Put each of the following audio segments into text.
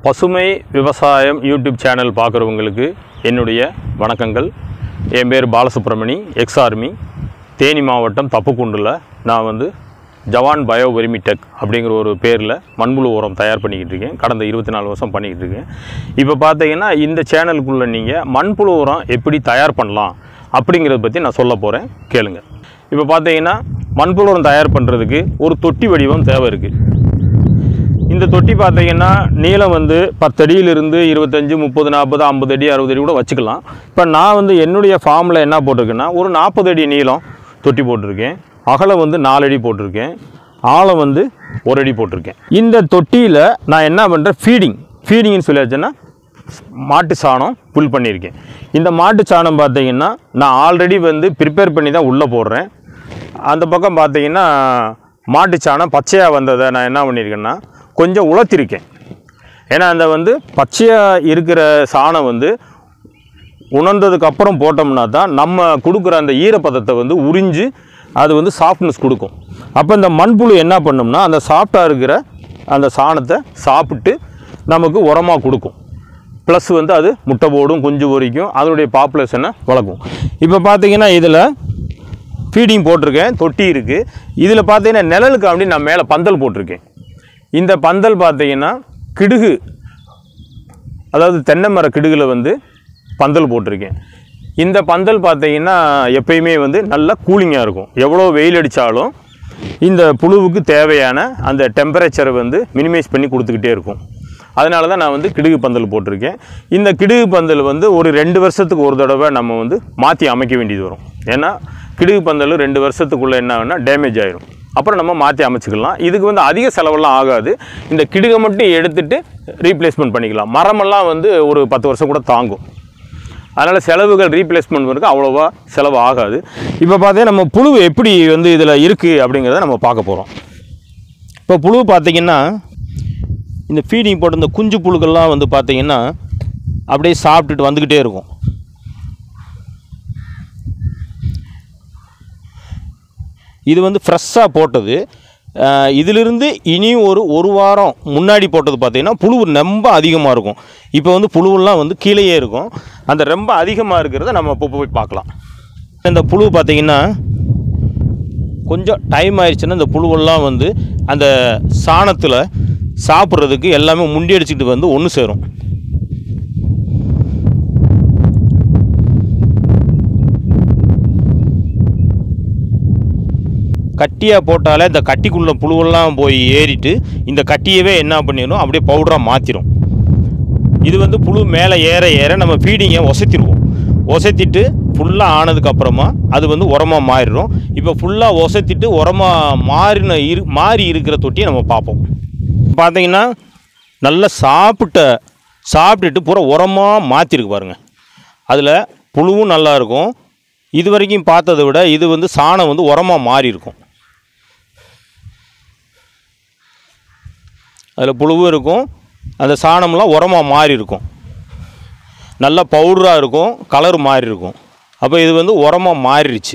பசுமை விவசாயம் YouTube channel பார்க்குறவங்களுக்கு என்னுடைய வணக்கங்கள் என் பேர் பாலசுப்ரமணி எக்ஸ் ஆர்மி தேனி மாவட்டம் தப்புக்குண்டில் நான் வந்து ஜவான் பயோ வெரிமிடெக் அப்படிங்கிற ஒரு பேரில் மண்புழு உரம் தயார் பண்ணிக்கிட்டு இருக்கேன் கடந்த இருபத்தி நாலு வருஷம் பண்ணிக்கிட்டு இருக்கேன் இப்போ பார்த்தீங்கன்னா இந்த சேனலுக்குள்ளே நீங்கள் மண்புழு உரம் எப்படி தயார் பண்ணலாம் அப்படிங்கிறத பற்றி நான் சொல்ல போகிறேன் கேளுங்க இப்போ பார்த்தீங்கன்னா மண்புழு உரம் தயார் பண்ணுறதுக்கு ஒரு தொட்டி வடிவம் தேவை இருக்குது இந்த தொட்டி பார்த்தீங்கன்னா நீளம் வந்து பத்தடியிலிருந்து இருபத்தஞ்சி முப்பது நாற்பது ஐம்பது அடி அறுபது அடி கூட வச்சுக்கலாம் இப்போ நான் வந்து என்னுடைய ஃபார்மில் என்ன போட்டிருக்கேன்னா ஒரு நாற்பது அடி நீளம் தொட்டி போட்டிருக்கேன் அகலம் வந்து நாலு அடி போட்டிருக்கேன் ஆழம் வந்து ஒரு அடி போட்டிருக்கேன் இந்த தொட்டியில் நான் என்ன பண்ணுறேன் ஃபீடிங் ஃபீடிங்னு சொல்லியாச்சுன்னா மாட்டு சாணம் புல் பண்ணியிருக்கேன் இந்த மாட்டு சாணம் பார்த்தீங்கன்னா நான் ஆல்ரெடி வந்து ப்ரிப்பேர் பண்ணி தான் உள்ளே போடுறேன் அந்த பக்கம் பார்த்தீங்கன்னா மாட்டு சாணம் பச்சையாக வந்ததை நான் என்ன பண்ணியிருக்கேன்னா கொஞ்சம் உலர்த்திருக்கேன் ஏன்னா அந்த வந்து பச்சையாக இருக்கிற சாணம் வந்து உணர்ந்ததுக்கு அப்புறம் போட்டோம்னா தான் நம்ம கொடுக்குற அந்த ஈரப்பதத்தை வந்து உறிஞ்சு அது வந்து சாஃப்ட்னஸ் கொடுக்கும் அப்போ இந்த மண்புழு என்ன பண்ணும்னா அந்த சாஃப்டாக இருக்கிற அந்த சாணத்தை சாப்பிட்டு நமக்கு உரமாக கொடுக்கும் ப்ளஸ் வந்து அது முட்டை போடும் குஞ்சு பொரிக்கும் அதனுடைய பாப்புலேஷனை வளர்க்கும் இப்போ பார்த்தீங்கன்னா இதில் ஃபீடிங் போட்டிருக்கேன் தொட்டி இருக்குது இதில் பார்த்தீங்கன்னா நிழலுக்கு அப்படி நான் மேலே பந்தல் போட்டிருக்கேன் இந்த பந்தல் பார்த்தீங்கன்னா கிடுகு அதாவது தென்னை மர கிடுகுல வந்து பந்தல் போட்டிருக்கேன் இந்த பந்தல் பார்த்தீங்கன்னா எப்பயுமே வந்து நல்லா கூலிங்காக இருக்கும் எவ்வளோ வெயில் அடித்தாலும் இந்த புழுவுக்கு தேவையான அந்த டெம்பரேச்சரை வந்து மினிமைஸ் பண்ணி கொடுத்துக்கிட்டே இருக்கும் அதனால தான் நான் வந்து கிடுகு பந்தல் போட்டிருக்கேன் இந்த கிடுகு பந்தல் வந்து ஒரு ரெண்டு வருஷத்துக்கு ஒரு தடவை நம்ம வந்து மாற்றி அமைக்க வேண்டியது வரும் ஏன்னா கிடுகு பந்தல் ரெண்டு வருஷத்துக்குள்ளே என்ன ஆகுனா டேமேஜ் ஆயிரும் அப்புறம் நம்ம மாற்றி அமைச்சிக்கலாம் இதுக்கு வந்து அதிக செலவெல்லாம் ஆகாது இந்த கிடுகை மட்டும் எடுத்துட்டு ரீப்ளேஸ்மெண்ட் பண்ணிக்கலாம் மரமெல்லாம் வந்து ஒரு பத்து வருஷம் கூட தாங்கும் அதனால் செலவுகள் ரீப்ளேஸ்மெண்ட் இருக்கு அவ்வளோவா செலவு ஆகாது இப்போ பார்த்தீங்கன்னா நம்ம புழு எப்படி வந்து இதில் இருக்குது அப்படிங்கிறத நம்ம பார்க்க போகிறோம் இப்போ புழு பார்த்தீங்கன்னா இந்த ஃபீடிங் போட்ட இந்த குஞ்சு புழுக்கள்லாம் வந்து பார்த்தீங்கன்னா அப்படியே சாப்பிட்டுட்டு வந்துக்கிட்டே இருக்கும் இது வந்து ஃப்ரெஷ்ஷாக போட்டது அஹ் இதிலிருந்து இனி ஒரு ஒரு வாரம் முன்னாடி போட்டது பார்த்தீங்கன்னா புழு ரொம்ப அதிகமாக இருக்கும் இப்போ வந்து புழுவெல்லாம் வந்து கீழேயே இருக்கும் அந்த ரொம்ப அதிகமாக இருக்கிறத நம்ம இப்போ போய் பார்க்கலாம் இந்த புழு பார்த்தீங்கன்னா கொஞ்சம் டைம் ஆயிடுச்சுன்னா இந்த புழுவெல்லாம் வந்து அந்த சாணத்தில் சாப்பிட்றதுக்கு எல்லாமே முண்டி அடிச்சுக்கிட்டு வந்து ஒன்று சேரும் கட்டியாக போட்டாலே இந்த கட்டிக்குள்ளே புழுவெல்லாம் போய் ஏறிட்டு இந்த கட்டியவே என்ன பண்ணிடும் அப்படியே பவுடராக மாற்றிடும் இது வந்து புழு மேலே ஏற ஏற நம்ம ஃபீடிங்கை ஒசத்திடுவோம் ஒசத்திட்டு ஃபுல்லாக ஆனதுக்கப்புறமா அது வந்து உரமாக மாறிடும் இப்போ ஃபுல்லாக ஒசத்திட்டு உரமாக மாறின இரு மாறி இருக்கிற தொட்டியை நம்ம பார்ப்போம் பார்த்தீங்கன்னா நல்லா சாப்பிட்ட சாப்பிட்டுட்டு பூரா உரமாக மாற்றிருக்கு பாருங்கள் அதில் புழுவும் நல்லா இருக்கும் இது வரைக்கும் பார்த்ததை விட இது வந்து சாணம் வந்து உரமாக மாறி இருக்கும் அதில் புழுவும் இருக்கும் அந்த சாணம்லாம் உரமாக மாறி இருக்கும் நல்ல பவுடராக இருக்கும் கலர் மாறி இருக்கும் அப்போ இது வந்து உரமாக மாறிடுச்சு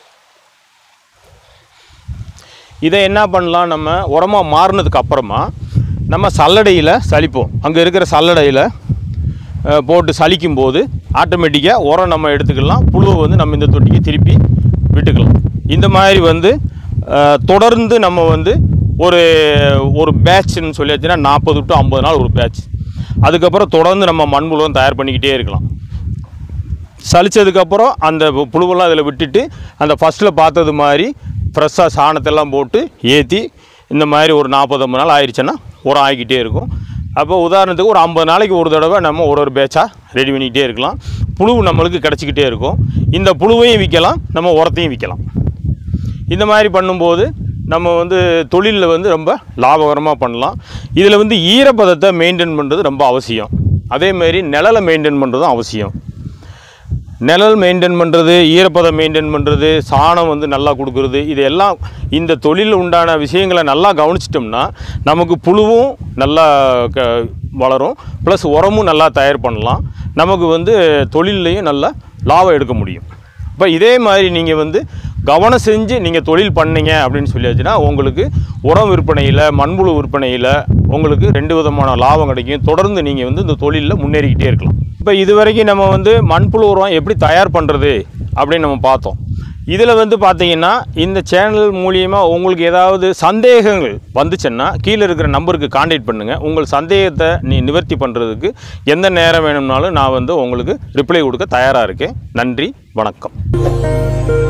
இதை என்ன பண்ணலாம் நம்ம உரமாக மாறினதுக்கு அப்புறமா நம்ம சல்லடையில் சலிப்போம் அங்கே இருக்கிற சல்லடையில் அஹ், போட்டு சலிக்கும் போது ஆட்டோமேட்டிக்காக உரம் நம்ம எடுத்துக்கலாம் புழுவை வந்து நம்ம இந்த தொட்டிக்கு திருப்பி விட்டுக்கலாம் இந்த மாதிரி வந்து அஹ், தொடர்ந்து நம்ம வந்து ஒரு ஒரு பேட்ச்னு சொல்லியாச்சுன்னா நாற்பது டு ஐம்பது நாள் ஒரு பேட்ச் அதுக்கப்புறம் தொடர்ந்து நம்ம மண்புழுவம் தயார் பண்ணிக்கிட்டே இருக்கலாம் சலிச்சதுக்கப்புறம் அந்த பு- புழுவெல்லாம் அதில் விட்டுட்டு அந்த ஃபஸ்ட்டில் பார்த்தது மாதிரி ஃப்ரெஷ்ஷாக சாணத்தெல்லாம் போட்டு ஏற்றி இந்த மாதிரி ஒரு நாற்பது ஐம்பது நாள் ஆயிடுச்சுன்னா உரம் ஆகிக்கிட்டே இருக்கும் அப்போ உதாரணத்துக்கு ஒரு ஐம்பது நாளைக்கு ஒரு தடவை நம்ம ஒரு ஒரு பேட்சாக ரெடி பண்ணிக்கிட்டே இருக்கலாம் புழு நம்மளுக்கு கிடச்சிக்கிட்டே இருக்கும் இந்த புழுவையும் விற்கலாம் நம்ம உரத்தையும் விற்கலாம் இந்த மாதிரி பண்ணும்போது நம்ம வந்து தொழிலில் வந்து ரொம்ப லாபகரமாக பண்ணலாம் இதில் வந்து ஈரப்பதத்தை மெயின்டைன் பண்ணுறது ரொம்ப அவசியம் அதேமாரி நிழலை மெயின்டைன் பண்ணுறதும் அவசியம் நிழல் மெயின்டைன் பண்ணுறது ஈரப்பதம் மெயின்டைன் பண்ணுறது சாணம் வந்து நல்லா கொடுக்குறது இது எல்லாம் இந்த தொழிலில் உண்டான விஷயங்களை நல்லா கவனிச்சிட்டோம்னா நமக்கு புழுவும் நல்லா க வளரும் ப்ளஸ் உரமும் நல்லா தயார் பண்ணலாம் நமக்கு வந்து தொழில்லையும் நல்லா லாபம் எடுக்க முடியும் இப்போ இதே மாதிரி நீங்கள் வந்து கவனம் செஞ்சு நீங்கள் தொழில் பண்ணீங்க அப்படின்னு சொல்லியாச்சுன்னா உங்களுக்கு உரம் விற்பனையில் மண்புழு விற்பனையில் உங்களுக்கு ரெண்டு விதமான லாபம் கிடைக்கும் தொடர்ந்து நீங்கள் வந்து இந்த தொழிலில் முன்னேறிக்கிட்டே இருக்கலாம் இப்போ இது வரைக்கும் நம்ம வந்து மண்புழு உரம் எப்படி தயார் பண்ணுறது அப்படின்னு நம்ம பார்த்தோம் இதில் வந்து பார்த்தீங்கன்னா இந்த சேனல் மூலியமாக உங்களுக்கு ஏதாவது சந்தேகங்கள் வந்துச்சுன்னா கீழே இருக்கிற நம்பருக்கு காண்டாக்ட் பண்ணுங்கள் உங்கள் சந்தேகத்தை நீ நிவர்த்தி பண்ணுறதுக்கு எந்த நேரம் வேணும்னாலும் நான் வந்து உங்களுக்கு ரிப்ளை கொடுக்க தயாராக இருக்கேன் நன்றி வணக்கம்